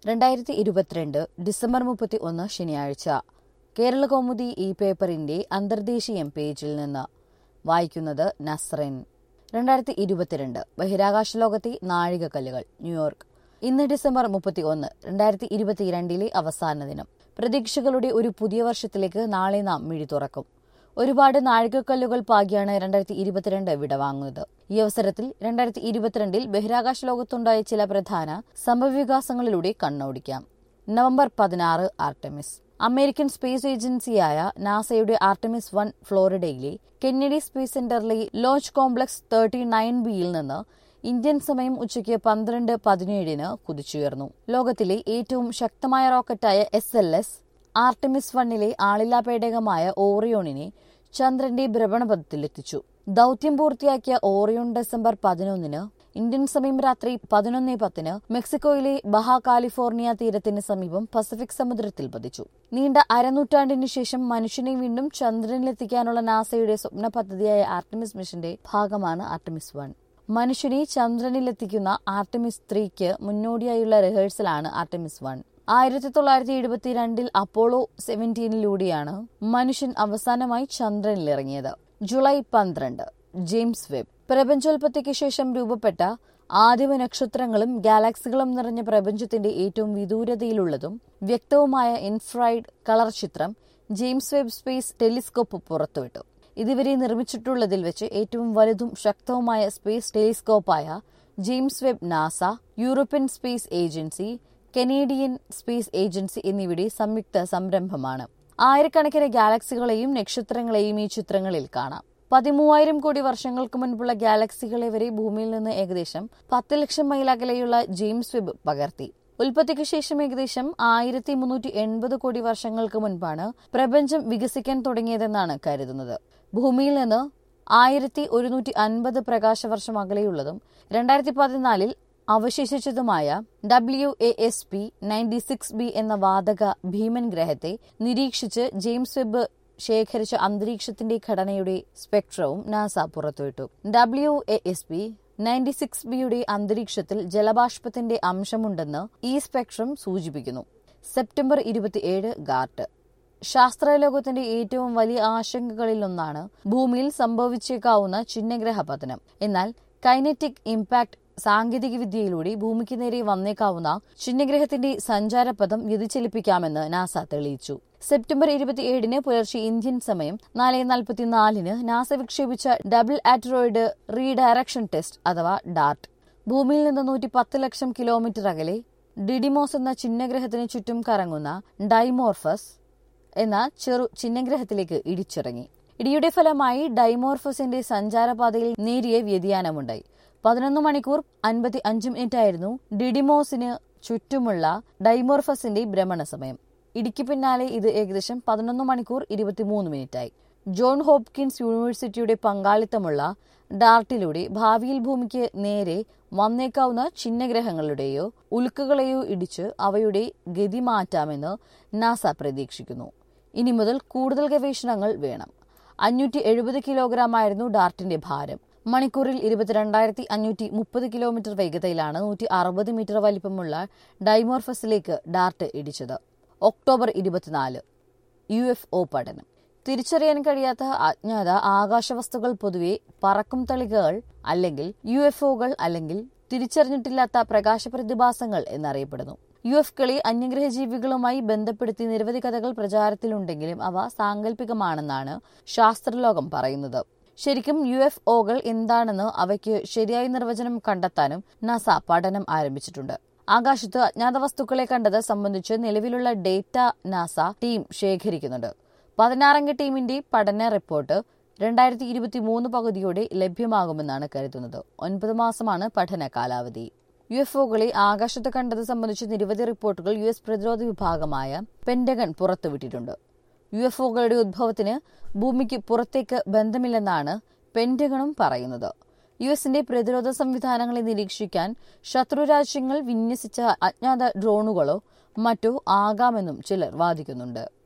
രണ്ടായിരത്തി ഇരുപത്തിരണ്ട് ഡിസംബർ മുപ്പത്തി ഒന്ന് ശനിയാഴ്ച കേരള കൗമുദി ഈ പേപ്പറിന്റെ അന്തർദേശീയം പേജിൽ നിന്ന് വായിക്കുന്നത് നസ്റിൻ രണ്ടായിരത്തി ഇരുപത്തിരണ്ട് ബഹിരാകാശ ലോകത്തെ നാഴികക്കല്ലുകൾ ന്യൂയോർക്ക് ഇന്ന് ഡിസംബർ മുപ്പത്തി ഒന്ന് രണ്ടായിരത്തി ഇരുപത്തിരണ്ടിലെ അവസാന ദിനം പ്രതീക്ഷകളുടെ ഒരു പുതിയ വർഷത്തിലേക്ക് നാളെ നാം മിഴി തുറക്കും ഒരുപാട് നാഴികക്കല്ലുകൾ പാകിയാണ് രണ്ടായിരത്തി ഇരുപത്തിരണ്ട് വിടവാങ്ങുന്നത് ഈ അവസരത്തിൽ രണ്ടായിരത്തി ഇരുപത്തിരണ്ടിൽ ബഹിരാകാശ ലോകത്തുണ്ടായ ചില പ്രധാന സംഭവവികാസങ്ങളിലൂടെ കണ്ണോടിക്കാം നവംബർ പതിനാറ് ആർട്ടമിസ് അമേരിക്കൻ സ്പേസ് ഏജൻസിയായ നാസയുടെ ആർട്ടമിസ് വൺ ഫ്ലോറിഡയിലെ കെന്നഡി സ്പേസ് സെന്ററിലെ ലോഞ്ച് കോംപ്ലക്സ് തേർട്ടി നയൻ ബിയിൽ നിന്ന് ഇന്ത്യൻ സമയം ഉച്ചയ്ക്ക് പന്ത്രണ്ട് പതിനേഴിന് കുതിച്ചുയർന്നു ലോകത്തിലെ ഏറ്റവും ശക്തമായ റോക്കറ്റായ എസ് എൽ എസ് ആർട്ടമിസ് വണ്ണിലെ ആളില്ലാ പേടകമായ ഓറിയോണിനെ ചന്ദ്രന്റെ ഭ്രമണപഥത്തിലെത്തിച്ചു ദൌത്യം പൂർത്തിയാക്കിയ ഓറിയോൺ ഡിസംബർ പതിനൊന്നിന് ഇന്ത്യൻ സമയം രാത്രി പതിനൊന്ന് പത്തിന് മെക്സിക്കോയിലെ ബഹ കാലിഫോർണിയ തീരത്തിന് സമീപം പസഫിക് സമുദ്രത്തിൽ പതിച്ചു നീണ്ട അരനൂറ്റാണ്ടിനു ശേഷം മനുഷ്യനെ വീണ്ടും ചന്ദ്രനിലെത്തിക്കാനുള്ള നാസയുടെ സ്വപ്ന പദ്ധതിയായ ആർട്ടമിസ് മിഷന്റെ ഭാഗമാണ് ആർട്ടമിസ് വൺ മനുഷ്യനെ ചന്ദ്രനിലെത്തിക്കുന്ന ആർട്ടമിസ് ത്രീക്ക് മുന്നോടിയായുള്ള റിഹേഴ്സലാണ് ആർട്ടമിസ് വൺ ആയിരത്തി തൊള്ളായിരത്തി എഴുപത്തിരണ്ടിൽ അപ്പോളോ സെവൻറ്റീനിലൂടെയാണ് മനുഷ്യൻ അവസാനമായി ചന്ദ്രനിലിറങ്ങിയത് ജൂലൈ പന്ത്രണ്ട് ജെയിംസ് വെബ് പ്രപഞ്ചോൽപത്തിക്ക് ശേഷം രൂപപ്പെട്ട ആദിമ നക്ഷത്രങ്ങളും ഗാലക്സികളും നിറഞ്ഞ പ്രപഞ്ചത്തിന്റെ ഏറ്റവും വിദൂരതയിലുള്ളതും വ്യക്തവുമായ ഇൻഫ്രൈഡ് കളർ ചിത്രം ജെയിംസ് വെബ് സ്പേസ് ടെലിസ്കോപ്പ് പുറത്തുവിട്ടു ഇതുവരെ നിർമ്മിച്ചിട്ടുള്ളതിൽ വെച്ച് ഏറ്റവും വലുതും ശക്തവുമായ സ്പേസ് ടെലിസ്കോപ്പായ James Webb NASA European space agency Canadian space agency എന്നിവയുടെ സംയുക്ത സംരംഭമാണ് ആയിരക്കണക്കിന് ഗാലക്സികളെയും നക്ഷത്രങ്ങളെയും ഈ ചിത്രങ്ങളിൽ കാണാം പതിമൂവായിരം കോടി വർഷങ്ങൾക്ക് മുൻപുള്ള ഗാലക്സികളെ വരെ ഭൂമിയിൽ നിന്ന് ഏകദേശം പത്ത് ലക്ഷം മൈൽ അകലെയുള്ള ജെയിംസ് വെബ് പകർത്തി ഉൽപ്പത്തിക്ക് ശേഷം ഏകദേശം ആയിരത്തി മുന്നൂറ്റി എൺപത് കോടി വർഷങ്ങൾക്ക് മുൻപാണ് പ്രപഞ്ചം വികസിക്കാൻ തുടങ്ങിയതെന്നാണ് കരുതുന്നത് ഭൂമിയിൽ നിന്ന് ആയിരത്തി ഒരുന്നൂറ്റി അൻപത് പ്രകാശവർഷം അകലെയുള്ളതും രണ്ടായിരത്തി പതിനാലിൽ അവശേഷിച്ചതുമായ W A S P ninety six B എന്ന വാതക ഭീമൻ ഗ്രഹത്തെ നിരീക്ഷിച്ച് ജെയിംസ് വെബ് ശേഖരിച്ച അന്തരീക്ഷത്തിന്റെ ഘടനയുടെ സ്പെക്ട്രവും നാസ പുറത്തുവിട്ടു W A S P ninety six ബിയുടെ അന്തരീക്ഷത്തിൽ ജലബാഷ്പത്തിന്റെ അംശമുണ്ടെന്ന് ഈ സ്പെക്ട്രം സൂചിപ്പിക്കുന്നു സെപ്റ്റംബർ ഇരുപത്തിയേഴ് ഗാർട്ട് ശാസ്ത്രലോകത്തിന്റെ ഏറ്റവും വലിയ ആശങ്കകളിലൊന്നാണ് ഭൂമിയിൽ സംഭവിച്ചേക്കാവുന്ന ചിഹ്നഗ്രഹ പതനം എന്നാൽ കൈനറ്റിക് ഇംപാക്ട് സാങ്കേതികവിദ്യയിലൂടെ ഭൂമിക്ക് നേരെ വന്നേക്കാവുന്ന ചിഹ്നഗ്രഹത്തിന്റെ സഞ്ചാരപഥം വ്യതിചലിപ്പിക്കാമെന്ന് നാസ തെളിയിച്ചു സെപ്റ്റംബർ ഇരുപത്തിയേഴിന് പുലർച്ചെ ഇന്ത്യൻ സമയം നാല് നാൽപ്പത്തിനാലിന് നാസ വിക്ഷേപിച്ച ഡബിൾ ആട്രോയിഡ് റീഡയറക്ഷൻ ടെസ്റ്റ് അഥവാ ഡാർട്ട് ഭൂമിയിൽ നിന്ന് നൂറ്റി പത്ത് ലക്ഷം കിലോമീറ്റർ അകലെ ഡിഡിമോസ് എന്ന ചിഹ്നഗ്രഹത്തിന് ചുറ്റും കറങ്ങുന്ന ഡൈമോർഫസ് എന്ന ചെറു ചിഹ്നഗ്രഹത്തിലേക്ക് ഇടിച്ചിറങ്ങി ഇടിയുടെ ഫലമായി ഡൈമോർഫസിന്റെ സഞ്ചാരപാതയിൽ നേരിയ വ്യതിയാനമുണ്ടായി പതിനൊന്ന് മണിക്കൂർ അൻപത്തി അഞ്ച് മിനിറ്റായിരുന്നു ഡിഡിമോസിന് ചുറ്റുമുള്ള ഡൈമോർഫസിന്റെ ഭ്രമണ സമയം ഇടിക്ക് പിന്നാലെ ഇത് ഏകദേശം പതിനൊന്ന് മണിക്കൂർ ഇരുപത്തിമൂന്ന് മിനിറ്റായി ജോൺ ഹോപ്കിൻസ് യൂണിവേഴ്സിറ്റിയുടെ പങ്കാളിത്തമുള്ള ഡാർട്ടിലൂടെ ഭാവിയിൽ ഭൂമിക്ക് നേരെ വന്നേക്കാവുന്ന ചിഹ്നഗ്രഹങ്ങളുടെയോ ഉൽക്കുകളെയോ ഇടിച്ച് അവയുടെ ഗതി മാറ്റാമെന്ന് നാസ പ്രതീക്ഷിക്കുന്നു ഇനി മുതൽ കൂടുതൽ ഗവേഷണങ്ങൾ വേണം അഞ്ഞൂറ്റി എഴുപത് കിലോഗ്രാം ആയിരുന്നു ഡാർട്ടിന്റെ ഭാരം മണിക്കൂറിൽ ഇരുപത്തിരണ്ടായിരത്തി അഞ്ഞൂറ്റി മുപ്പത് കിലോമീറ്റർ വേഗതയിലാണ് നൂറ്റി അറുപത് മീറ്റർ വലിപ്പമുള്ള ഡൈമോർഫസിലേക്ക് ഡാർട്ട് ഇടിച്ചത് ഒക്ടോബർ ഇരുപത്തിനാല് യു എഫ് ഒ പഠനം തിരിച്ചറിയാൻ കഴിയാത്ത അജ്ഞാത ആകാശവസ്തുക്കൾ പൊതുവെ പറക്കും തളികകൾ അല്ലെങ്കിൽ യു എഫ് ഒകൾ അല്ലെങ്കിൽ തിരിച്ചറിഞ്ഞിട്ടില്ലാത്ത പ്രകാശ പ്രതിഭാസങ്ങൾ എന്നറിയപ്പെടുന്നു യു എഫ് കളി അന്യഗ്രഹ ജീവികളുമായി ബന്ധപ്പെടുത്തി നിരവധി കഥകൾ പ്രചാരത്തിലുണ്ടെങ്കിലും അവ സാങ്കല്പികമാണെന്നാണ് ശാസ്ത്രലോകം പറയുന്നത് ശരിക്കും യു എഫ് ഒകൾ എന്താണെന്ന് അവയ്ക്ക് ശരിയായ നിർവചനം കണ്ടെത്താനും നാസ പഠനം ആരംഭിച്ചിട്ടുണ്ട് ആകാശത്ത് അജ്ഞാത വസ്തുക്കളെ കണ്ടത് സംബന്ധിച്ച് നിലവിലുള്ള ഡേറ്റ നാസ ടീം ശേഖരിക്കുന്നുണ്ട് പതിനാറംഗ ടീമിന്റെ പഠന റിപ്പോർട്ട് രണ്ടായിരത്തി ഇരുപത്തി മൂന്ന് പകുതിയോടെ ലഭ്യമാകുമെന്നാണ് കരുതുന്നത് ഒൻപത് മാസമാണ് പഠന കാലാവധി യു എഫ് ഒകളെ ആകാശത്ത് കണ്ടത് സംബന്ധിച്ച് നിരവധി റിപ്പോർട്ടുകൾ യു എസ് പ്രതിരോധ വിഭാഗമായ പെന്റഗൺ പുറത്തുവിട്ടിട്ടുണ്ട് യു എഫ് ഒകളുടെ ഉദ്ഭവത്തിന് ഭൂമിക്ക് പുറത്തേക്ക് ബന്ധമില്ലെന്നാണ് പെന്റഗണും പറയുന്നത് യു എസിന്റെ പ്രതിരോധ സംവിധാനങ്ങളെ നിരീക്ഷിക്കാൻ ശത്രു രാജ്യങ്ങൾ വിന്യസിച്ച അജ്ഞാത ഡ്രോണുകളോ മറ്റോ ആകാമെന്നും ചിലർ വാദിക്കുന്നുണ്ട്